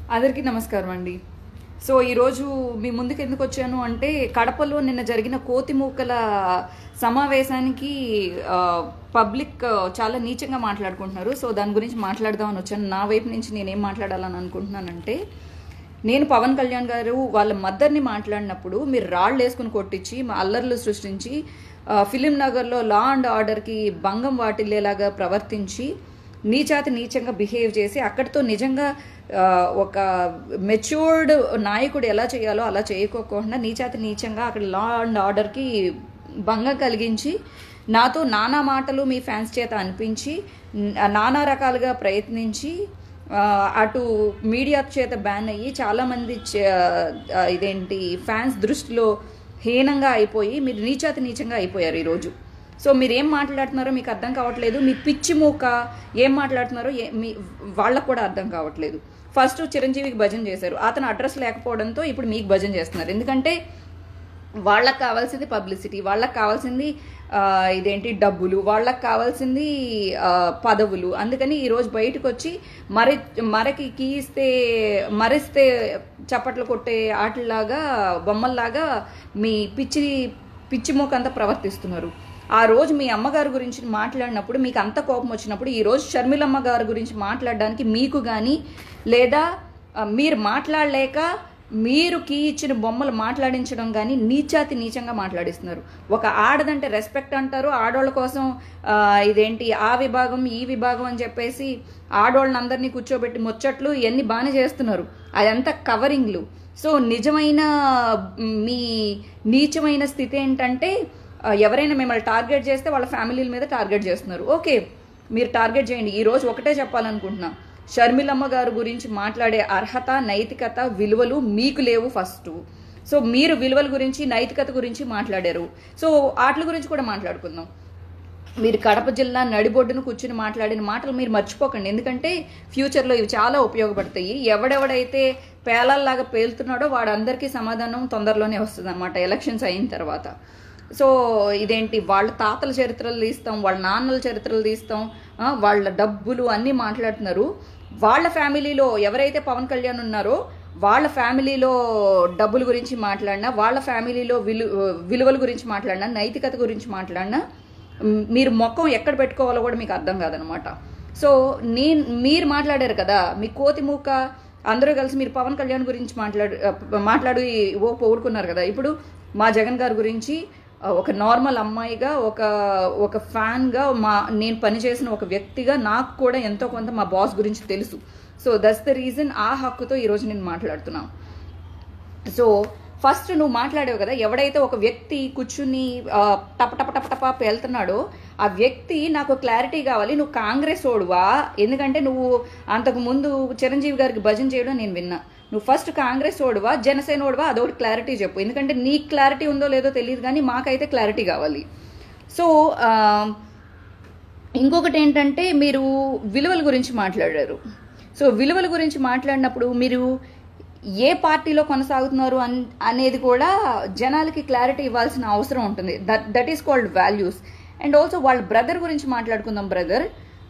అందరికీ నమస్కారం అండి సో ఈరోజు మీ ముందుకు ఎందుకు వచ్చాను అంటే కడపలో నిన్న జరిగిన కోతిమూకల సమావేశానికి ఆ, పబ్లిక్ ఆ, చాలా నీచంగా మాట్లాడుకుంటున్నారు సో దాని గురించి మాట్లాడదామని వచ్చాను నా వైపు నుంచి నేనేం మాట్లాడాలని అనుకుంటున్నానంటే నేను పవన్ కళ్యాణ్ గారు వాళ్ళ మద్దర్ని మాట్లాడినప్పుడు మీరు రాళ్ళు వేసుకుని కొట్టించి మా అల్లర్లు సృష్టించి ఆ, ఫిలిం నగర్లో లా అండ్ ఆర్డర్కి భంగం వాటిల్లేలాగా ప్రవర్తించి నీచాతి నీచంగా బిహేవ్ చేసి అక్కడితో నిజంగా ఆ, ఒక మెచ్యూర్డ్ నాయకుడు ఎలా చేయాలో అలా చేయకోకుండా నీచాతి నీచంగా అక్కడ లా అండ్ ఆర్డర్కి భంగం కలిగించి నాతో నానా మాటలు మీ ఫ్యాన్స్ చేత అనిపించి న- నానా రకాలుగా ప్రయత్నించి ఆ, అటు మీడియా చేత బ్యాన్ అయ్యి చాలామంది చే- ఆ, ఇదేంటి ఫ్యాన్స్ దృష్టిలో హీనంగా అయిపోయి మీరు నీచాతి నీచంగా అయిపోయారు ఈరోజు సో మీరు ఏం మాట్లాడుతున్నారో మీకు అర్థం కావట్లేదు మీ పిచ్చి మూక ఏం మాట్లాడుతున్నారో ఏ మీ వాళ్ళకు కూడా అర్థం కావట్లేదు ఫస్ట్ చిరంజీవికి భజన చేశారు అతను అడ్రస్ లేకపోవడంతో ఇప్పుడు మీకు భజన చేస్తున్నారు ఎందుకంటే వాళ్ళకి కావాల్సింది పబ్లిసిటీ వాళ్ళకి కావాల్సింది ఆ, ఇదేంటి డబ్బులు వాళ్ళకి కావాల్సింది ఆ, పదవులు అందుకని ఈరోజు బయటకు వచ్చి మరి మరకి కీస్తే మరిస్తే చప్పట్లు కొట్టే ఆటలాగా బొమ్మల్లాగా మీ పిచ్చి పిచ్చి మూకంతా ప్రవర్తిస్తున్నారు ఆ రోజు మీ అమ్మగారి గురించి మాట్లాడినప్పుడు మీకు అంత కోపం వచ్చినప్పుడు ఈ రోజు షర్మిలమ్మ గారి గురించి మాట్లాడడానికి మీకు కానీ లేదా ఆ, మీరు మాట్లాడలేక మీరు కీ ఇచ్చిన బొమ్మలు మాట్లాడించడం కానీ నీచాతి నీచంగా మాట్లాడిస్తున్నారు ఒక ఆడదంటే రెస్పెక్ట్ అంటారు ఆడోళ్ళ కోసం ఆ, ఇదేంటి ఆ విభాగం ఈ విభాగం అని చెప్పేసి ఆడోళ్ళని అందరినీ కూర్చోబెట్టి ముచ్చట్లు ఇవన్నీ బాగానే చేస్తున్నారు అదంతా కవరింగ్లు సో నిజమైన మ్, మీ నీచమైన స్థితి ఏంటంటే ఆ, ఎవరైనా మిమ్మల్ని టార్గెట్ చేస్తే వాళ్ళ ఫ్యామిలీల మీద టార్గెట్ చేస్తున్నారు ఓకే మీరు టార్గెట్ చేయండి ఈ రోజు ఒకటే చెప్పాలనుకుంటున్నా షర్మిలమ్మ గారి గురించి మాట్లాడే అర్హత నైతికత విలువలు మీకు లేవు ఫస్ట్ సో మీరు విలువల గురించి నైతికత గురించి మాట్లాడారు సో వాటి గురించి కూడా మాట్లాడుకుందాం మీరు కడప జిల్లా నడిబొడ్డును కూర్చుని మాట్లాడిన మాటలు మీరు మర్చిపోకండి ఎందుకంటే ఫ్యూచర్లో ఇవి చాలా ఉపయోగపడతాయి ఎవడెవడైతే పేలల్లాగా పేలుతున్నాడో వాడందరికీ సమాధానం తొందరలోనే వస్తుంది అనమాట ఎలక్షన్స్ అయిన తర్వాత సో ఇదేంటి వాళ్ళ తాతల చరిత్రలు తీస్తాం వాళ్ళ నాన్నల చరిత్రలు తీస్తాం ఆ, వాళ్ళ డబ్బులు అన్నీ మాట్లాడుతున్నారు వాళ్ళ ఫ్యామిలీలో ఎవరైతే పవన్ కళ్యాణ్ ఉన్నారో వాళ్ళ ఫ్యామిలీలో డబ్బుల గురించి మాట్లాడినా వాళ్ళ ఫ్యామిలీలో విలు విలువల గురించి మాట్లాడినా నైతికత గురించి మాట్లాడినా మ్, మీరు మొక్కం ఎక్కడ పెట్టుకోవాలో కూడా మీకు అర్థం కాదనమాట సో నేను మీరు మాట్లాడారు కదా మీ కోతి మూక అందరూ కలిసి మీరు పవన్ కళ్యాణ్ గురించి మాట్లాడు మాట్లాడి ఓ పొగుడుకున్నారు కదా ఇప్పుడు మా జగన్ గారి గురించి ఆ, ఒక నార్మల్ అమ్మాయిగా ఒక ఒక ఫ్యాన్గా మా నేను పనిచేసిన ఒక వ్యక్తిగా నాకు కూడా ఎంతో కొంత మా బాస్ గురించి తెలుసు సో దట్స్ ద రీజన్ ఆ హక్కుతో ఈరోజు నేను మాట్లాడుతున్నాను సో ఫస్ట్ నువ్వు మాట్లాడావు కదా ఎవడైతే ఒక వ్యక్తి కూర్చుని ఆ, టప టప టప టప పేలుతున్నాడో ఆ వ్యక్తి నాకు క్లారిటీ కావాలి నువ్వు కాంగ్రెస్ ఓడువా ఎందుకంటే నువ్వు అంతకు ముందు చిరంజీవి గారికి భజన చేయడం నేను విన్నా నువ్వు ఫస్ట్ కాంగ్రెస్ ఓడువా జనసేన ఓడువా అదొకటి క్లారిటీ చెప్పు ఎందుకంటే నీకు క్లారిటీ ఉందో లేదో తెలియదు కానీ మాకైతే క్లారిటీ కావాలి సో ఆ, ఇంకొకటి ఏంటంటే మీరు విలువల గురించి మాట్లాడారు సో విలువల గురించి మాట్లాడినప్పుడు మీరు ఏ పార్టీలో కొనసాగుతున్నారు అన్ అనేది కూడా జనాలకి క్లారిటీ ఇవ్వాల్సిన అవసరం ఉంటుంది that that is called values and also వాళ్ళ బ్రదర్ గురించి మాట్లాడుకుందాం బ్రదర్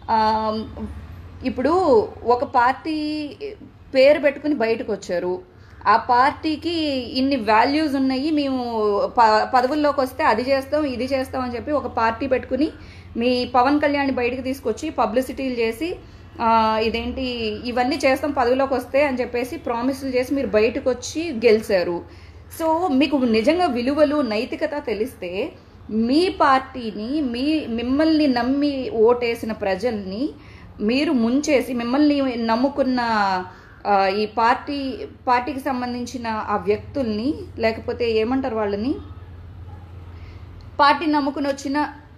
ఇప్పుడు ఒక పార్టీ పేరు పెట్టుకుని బయటకు వచ్చారు ఆ పార్టీకి ఇన్ని వాల్యూస్ ఉన్నాయి మేము ప పదవుల్లోకి వస్తే అది చేస్తాం ఇది చేస్తాం అని చెప్పి ఒక పార్టీ పెట్టుకుని మీ పవన్ కళ్యాణ్ బయటకు తీసుకొచ్చి పబ్లిసిటీలు చేసి ఆ, ఇదేంటి ఇవన్నీ చేస్తాం పదవిలోకి వస్తే అని చెప్పేసి ప్రామిసులు చేసి మీరు బయటకు వచ్చి గెలిచారు సో మీకు నిజంగా విలువలు నైతికత తెలిస్తే మీ పార్టీని మీ మిమ్మల్ని నమ్మి ఓటేసిన ప్రజల్ని మీరు ముంచేసి మిమ్మల్ని నమ్ముకున్న ఆ, ఈ పార్టీ పార్టీకి సంబంధించిన ఆ వ్యక్తుల్ని లేకపోతే ఏమంటారు వాళ్ళని పార్టీ నమ్ముకుని వచ్చిన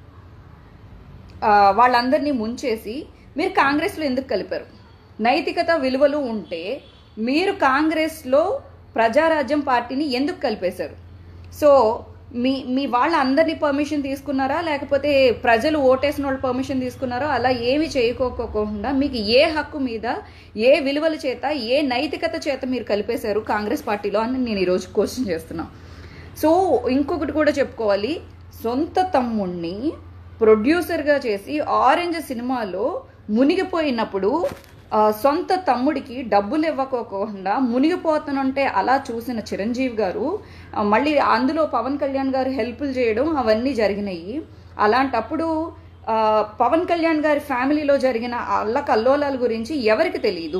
ఆ, వాళ్ళందరినీ ముంచేసి మీరు కాంగ్రెస్లో ఎందుకు కలిపారు నైతికత విలువలు ఉంటే మీరు కాంగ్రెస్లో ప్రజారాజ్యం పార్టీని ఎందుకు కలిపేశారు సో మీ మీ వాళ్ళ అందరినీ పర్మిషన్ తీసుకున్నారా లేకపోతే ప్రజలు ఓటేసిన వాళ్ళు పర్మిషన్ తీసుకున్నారో అలా ఏమి చేయకోకుండా మీకు ఏ హక్కు మీద ఏ విలువల చేత ఏ నైతికత చేత మీరు కలిపేశారు కాంగ్రెస్ పార్టీలో అని నేను ఈరోజు క్వశ్చన్ చేస్తున్నా సో ఇంకొకటి కూడా చెప్పుకోవాలి సొంత తమ్ముణ్ణి ప్రొడ్యూసర్గా చేసి ఆరెంజ్ సినిమాలో మునిగిపోయినప్పుడు ఆ, సొంత తమ్ముడికి డబ్బులు ఇవ్వకోకుండా మునిగిపోతానంటే అలా చూసిన చిరంజీవి గారు ఆ, మళ్ళీ అందులో పవన్ కళ్యాణ్ గారు హెల్ప్లు చేయడం అవన్నీ జరిగినాయి అలాంటప్పుడు ఆ, పవన్ కళ్యాణ్ గారి ఫ్యామిలీలో జరిగిన అల్లకల్లోలాల గురించి ఎవరికి తెలియదు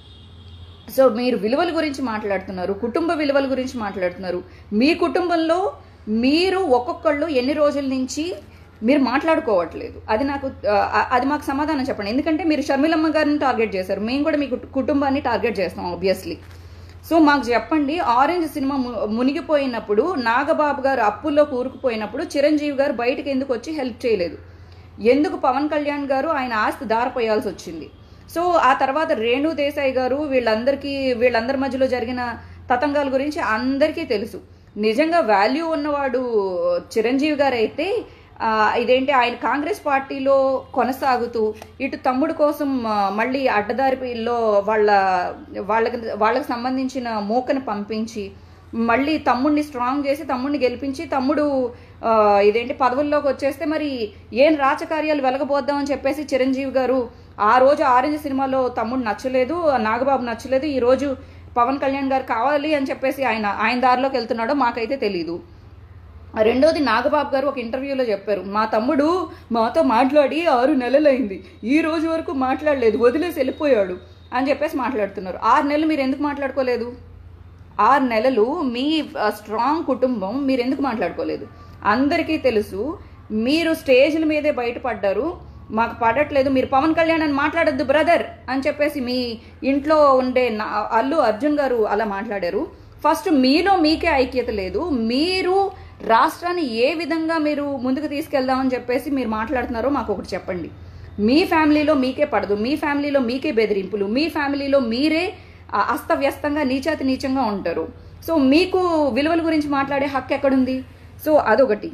సో మీరు విలువల గురించి మాట్లాడుతున్నారు కుటుంబ విలువల గురించి మాట్లాడుతున్నారు మీ కుటుంబంలో మీరు ఒక్కొక్కళ్ళు ఎన్ని రోజుల నుంచి మీరు మాట్లాడుకోవట్లేదు అది నాకు ఆ, అది మాకు సమాధానం చెప్పండి ఎందుకంటే మీరు షర్మిలమ్మ గారిని టార్గెట్ చేశారు మేము కూడా మీ కుటు- కుటుంబాన్ని టార్గెట్ చేస్తాం ఆబ్వియస్లీ సో మాకు చెప్పండి ఆరెంజ్ సినిమా ము- మునిగిపోయినప్పుడు నాగబాబు గారు అప్పుల్లో కూరుకుపోయినప్పుడు చిరంజీవి గారు బయటకు ఎందుకు వచ్చి హెల్ప్ చేయలేదు ఎందుకు పవన్ కళ్యాణ్ గారు ఆయన ఆస్తి దారిపోయాల్సి వచ్చింది సో ఆ తర్వాత రేణు దేశాయ్ గారు వీళ్ళందరికీ వీళ్ళందరి మధ్యలో జరిగిన తతంగాల గురించి అందరికీ తెలుసు నిజంగా వాల్యూ ఉన్నవాడు చిరంజీవి గారు అయితే ఆ, ఇదేంటి ఆయన కాంగ్రెస్ పార్టీలో కొనసాగుతూ ఇటు తమ్ముడు కోసం ఆ, మళ్ళీ అడ్డదారిలో వాళ్ళ వాళ్ళకి వాళ్ళకి సంబంధించిన మూకను పంపించి మళ్ళీ తమ్ముడిని స్ట్రాంగ్ చేసి తమ్ముడిని గెలిపించి తమ్ముడు ఆ, ఇదేంటి పదవుల్లోకి వచ్చేస్తే మరి ఏం రాజకార్యాలు వెలగబోద్దామని చెప్పేసి చిరంజీవి గారు ఆ రోజు ఆరెంజ్ సినిమాలో తమ్ముడు నచ్చలేదు నాగబాబు నచ్చలేదు ఈ రోజు పవన్ కళ్యాణ్ గారు కావాలి అని చెప్పేసి ఆయన ఆయన దారిలోకి వెళ్తున్నాడో మాకైతే తెలియదు రెండోది నాగబాబు గారు ఒక ఇంటర్వ్యూలో చెప్పారు మా తమ్ముడు మాతో మాట్లాడి ఆరు నెలలైంది ఈ రోజు వరకు మాట్లాడలేదు వదిలేసి వెళ్ళిపోయాడు అని చెప్పేసి మాట్లాడుతున్నారు ఆరు నెలలు మీరు ఎందుకు మాట్లాడుకోలేదు ఆరు నెలలు మీ స్ట్రాంగ్ కుటుంబం మీరు ఎందుకు మాట్లాడుకోలేదు అందరికీ తెలుసు మీరు స్టేజ్ల మీదే బయటపడ్డారు మాకు పడట్లేదు మీరు పవన్ కళ్యాణ్ అని మాట్లాడొద్దు బ్రదర్ అని చెప్పేసి మీ ఇంట్లో ఉండే నా- అల్లు అర్జున్ గారు అలా మాట్లాడారు ఫస్ట్ మీలో మీకే ఐక్యత లేదు మీరు రాష్ట్రాన్ని ఏ విధంగా మీరు ముందుకు తీసుకెళ్దామని చెప్పేసి మీరు మాట్లాడుతున్నారో మాకు ఒకటి చెప్పండి మీ ఫ్యామిలీలో మీకే పడదు మీ ఫ్యామిలీలో మీకే బెదిరింపులు మీ ఫ్యామిలీలో మీరే ఆ, అస్తవ్యస్తంగా నీచాతి నీచంగా ఉంటారు సో మీకు విలువల గురించి మాట్లాడే హక్కు ఎక్కడుంది సో అదొకటి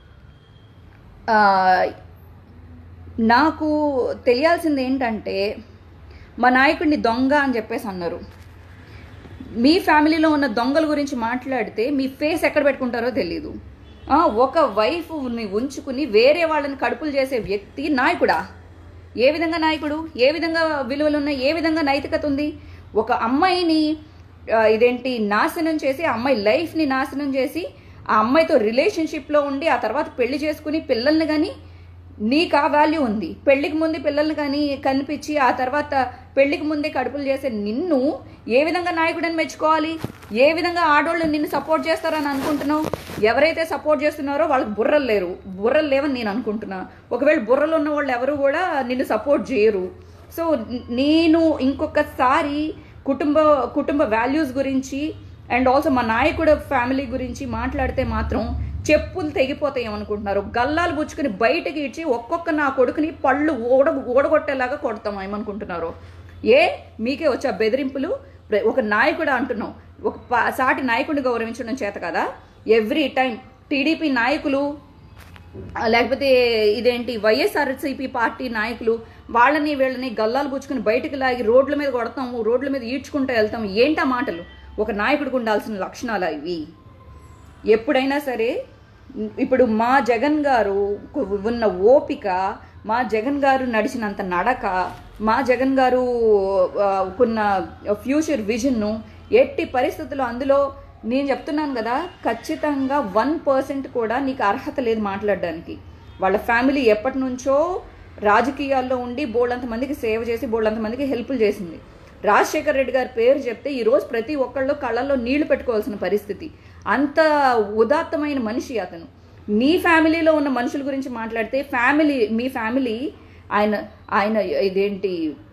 ఆ, నాకు తెలియాల్సింది ఏంటంటే మా నాయకుడిని దొంగ అని చెప్పేసి అన్నారు మీ ఫ్యామిలీలో ఉన్న దొంగల గురించి మాట్లాడితే మీ ఫేస్ ఎక్కడ పెట్టుకుంటారో తెలీదు ఆ, ఒక వైఫ్ని ఉంచుకుని వేరే వాళ్ళని కడుపులు చేసే వ్యక్తి నాయకుడా ఏ విధంగా నాయకుడు ఏ విధంగా విలువలు ఉన్నాయి ఏ విధంగా నైతికత ఉంది ఒక అమ్మాయిని ఆ, ఇదేంటి నాశనం చేసి ఆ అమ్మాయి లైఫ్ని నాశనం చేసి ఆ అమ్మాయితో రిలేషన్షిప్లో ఉండి ఆ తర్వాత పెళ్లి చేసుకుని పిల్లల్ని కానీ నీకు ఆ వాల్యూ ఉంది పెళ్లికి ముందు పిల్లల్ని కానీ కనిపించి ఆ తర్వాత పెళ్లికి ముందే కడుపులు చేసే నిన్ను ఏ విధంగా నాయకుడని మెచ్చుకోవాలి ఏ విధంగా ఆడోళ్ళు నిన్ను సపోర్ట్ చేస్తారని అనుకుంటున్నావు ఎవరైతే సపోర్ట్ చేస్తున్నారో వాళ్ళకి బుర్రలు లేరు బుర్రలు లేవని నేను అనుకుంటున్నా ఒకవేళ బుర్రలు ఉన్న వాళ్ళు ఎవరు కూడా నిన్ను సపోర్ట్ చేయరు సో నేను ఇంకొకసారి కుటుంబ కుటుంబ వాల్యూస్ గురించి అండ్ ఆల్సో మా నాయకుడు ఫ్యామిలీ గురించి మాట్లాడితే మాత్రం చెప్పులు తెగిపోతాయి ఏమనుకుంటున్నారు గల్లాలు పుచ్చుకుని బయటకి ఇచ్చి ఒక్కొక్క నా కొడుకుని పళ్ళు ఓడ ఓడగొట్టేలాగా కొడతాం ఏమనుకుంటున్నారు ఏ మీకే వచ్చా బెదిరింపులు ప్ర- ఒక నాయకుడు అంటున్నాం ఒక పా- సాటి నాయకుడిని గౌరవించడం చేత కదా ఎవ్రీ టైం టీడీపీ నాయకులు ఆ, లేకపోతే ఇదేంటి వైఎస్ఆర్సీపీ పార్టీ నాయకులు వాళ్ళని వీళ్ళని గల్లాలు పుచ్చుకుని బయటికి లాగి రోడ్ల మీద కొడతాము రోడ్ల మీద ఈడ్చుకుంటూ వెళ్తాం ఏంటా మాటలు ఒక నాయకుడికి ఉండాల్సిన లక్షణాలు ఇవి ఎప్పుడైనా సరే ఇప్పుడు మా జగన్ గారు కు- ఉన్న ఓపిక మా జగన్ గారు నడిచినంత నడక మా జగన్ గారు ఆ, కొన్న ఫ్యూచర్ విజన్ను ఎట్టి పరిస్థితుల్లో అందులో నేను చెప్తున్నాను కదా ఖచ్చితంగా వన్ పర్సెంట్ కూడా నీకు అర్హత లేదు మాట్లాడడానికి వాళ్ళ ఫ్యామిలీ ఎప్పటి నుంచో రాజకీయాల్లో ఉండి బోళ్ళంత మందికి సేవ చేసి బోళ్ళంత మందికి హెల్ప్లు చేసింది రాజశేఖర్ రెడ్డి గారి పేరు చెప్తే ఈ రోజు ప్రతి ఒక్కళ్ళు కళ్ళల్లో నీళ్లు పెట్టుకోవాల్సిన పరిస్థితి అంత ఉదాత్తమైన మనిషి అతను మీ ఫ్యామిలీలో ఉన్న మనుషుల గురించి మాట్లాడితే ఫ్యామిలీ మీ ఫ్యామిలీ ఆయన ఆయన ఇదేంటి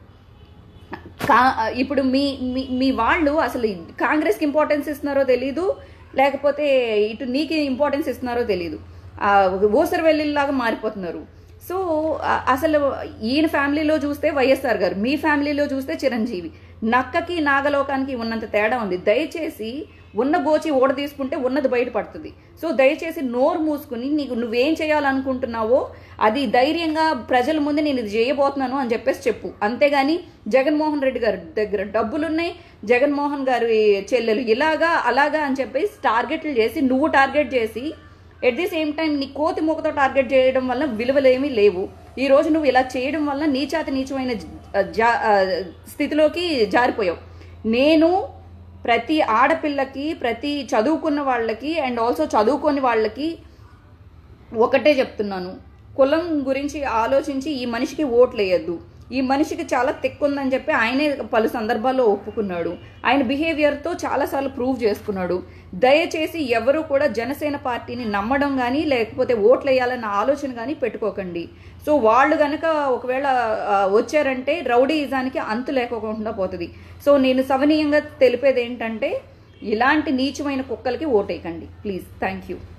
కా ఇప్పుడు మీ మీ మీ వాళ్ళు అసలు కాంగ్రెస్కి ఇంపార్టెన్స్ ఇస్తున్నారో తెలీదు లేకపోతే ఇటు నీకు ఇంపార్టెన్స్ ఇస్తున్నారో తెలీదు ఓసర్ వెళ్ళిలాగా మారిపోతున్నారు సో ఆ- అసలు ఈయన ఫ్యామిలీలో చూస్తే వైఎస్ఆర్ గారు మీ ఫ్యామిలీలో చూస్తే చిరంజీవి నక్కకి నాగలోకానికి ఉన్నంత తేడా ఉంది దయచేసి ఉన్న గోచి ఓడ తీసుకుంటే ఉన్నది బయటపడుతుంది సో దయచేసి నోరు మూసుకుని నీకు నువ్వేం చేయాలనుకుంటున్నావో అది ధైర్యంగా ప్రజల ముందు నేను ఇది చేయబోతున్నాను అని చెప్పేసి చెప్పు అంతేగాని జగన్మోహన్ రెడ్డి గారి దగ్గర డబ్బులున్నాయి జగన్మోహన్ గారి చెల్లెలు ఇలాగా అలాగా అని చెప్పేసి టార్గెట్లు చేసి నువ్వు టార్గెట్ చేసి ఎట్ ది సేమ్ టైం నీ కోతి మూకతో టార్గెట్ చేయడం వల్ల విలువలేమీ లేవు ఈ రోజు నువ్వు ఇలా చేయడం వల్ల నీచాతి నీచమైన జా ఆ, స్థితిలోకి జారిపోయావు నేను ప్రతి ఆడపిల్లకి ప్రతి చదువుకున్న వాళ్ళకి అండ్ ఆల్సో చదువుకోని వాళ్ళకి ఒకటే చెప్తున్నాను కులం గురించి ఆలోచించి ఈ మనిషికి ఓట్లు వేయద్దు ఈ మనిషికి చాలా తెక్కుందని చెప్పి ఆయనే పలు సందర్భాల్లో ఒప్పుకున్నాడు ఆయన బిహేవియర్తో చాలాసార్లు ప్రూవ్ చేసుకున్నాడు దయచేసి ఎవరు కూడా జనసేన పార్టీని నమ్మడం కానీ లేకపోతే ఓట్లు వేయాలన్న ఆలోచన కానీ పెట్టుకోకండి సో వాళ్ళు కనుక ఒకవేళ ఆ, వచ్చారంటే రౌడీయిజానికి అంతు లేకోకుండా పోతుంది సో నేను సవనీయంగా తెలిపేది ఏంటంటే ఇలాంటి నీచమైన కుక్కలకి ఓటేయకండి ప్లీజ్ థ్యాంక్ యూ